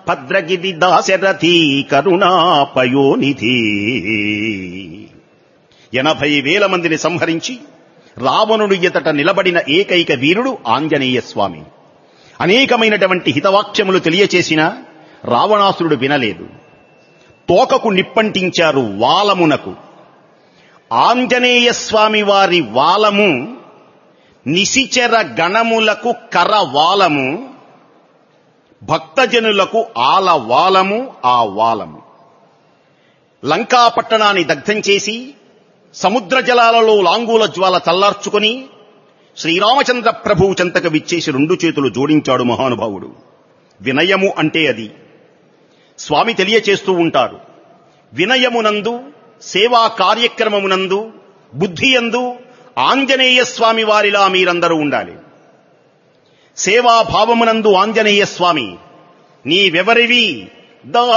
భద్రగిరి దాశరథి కరుణాపయోనిధి ఎనభై వేల మందిని సంహరించి రావణుడు ఎతట నిలబడిన ఏకైక వీరుడు ఆంజనేయ స్వామి అనేకమైనటువంటి హితవాక్యములు తెలియచేసిన రావణాసురుడు వినలేదు తోకకు నిప్పంటించారు వాలమునకు ఆంజనేయ స్వామి వారి వాలము నిశిచర గణములకు కరవాలము భక్తజనులకు ఆల వాలము ఆ వాలము లంకా పట్టణాన్ని దగ్ధం చేసి సముద్ర జలాలలో లాంగూల జ్వాల చల్లార్చుకొని శ్రీరామచంద్ర ప్రభువు చెంతకు విచ్చేసి రెండు చేతులు జోడించాడు మహానుభావుడు వినయము అంటే అది స్వామి తెలియచేస్తూ ఉంటారు వినయమునందు సేవా కార్యక్రమమునందు బుద్ధియందు ఆంజనేయ స్వామి వారిలా మీరందరూ ఉండాలి సేవాభావమునందు ఆంజనేయ స్వామి నీవెవరివి దా